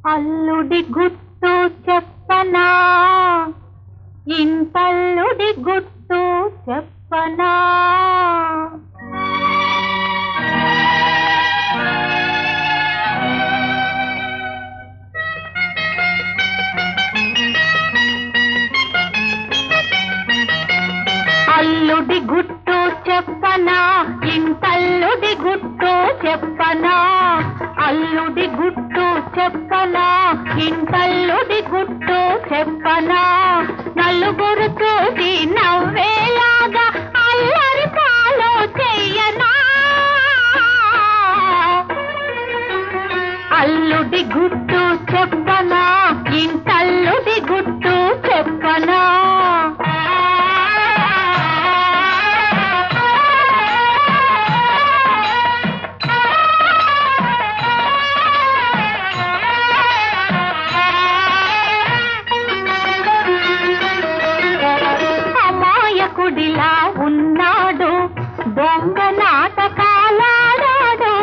అల్లుడి గుట్టు చెప్పనా ఇంతల్లుడి గుట్టు చెప్పనా అల్లుడి గుట్టు చెప్పనా ఇంతల్లుడి గుట్టు చెప్పనా అల్లుడి గుట్టు చెప్పనా ఇంతల్లుడి గుట్టు చెప్పనా నలుగురు చూసి నవ్వేలాగా అల్లరి పాలో చెయ్యనా అల్లుడి గుట్టు చెప్పనా ఇంతల్లుడి గుట్టు చెప్పనా అమాయకుడిలా ఉన్నాడు దొంగ నాటకాలాడాడు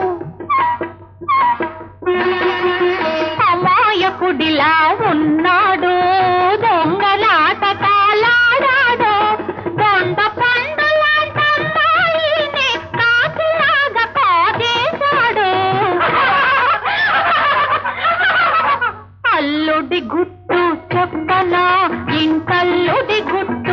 అమాయకుడిలా ఉన్నాడు దొంగ నాటకాలాడాడు దొండ పండులాంటమ్మాయిని కాకిలాగా కాజేశాడు అల్లుడి గుట్టు చెప్పనా ఇంకల్లుడి గుట్టు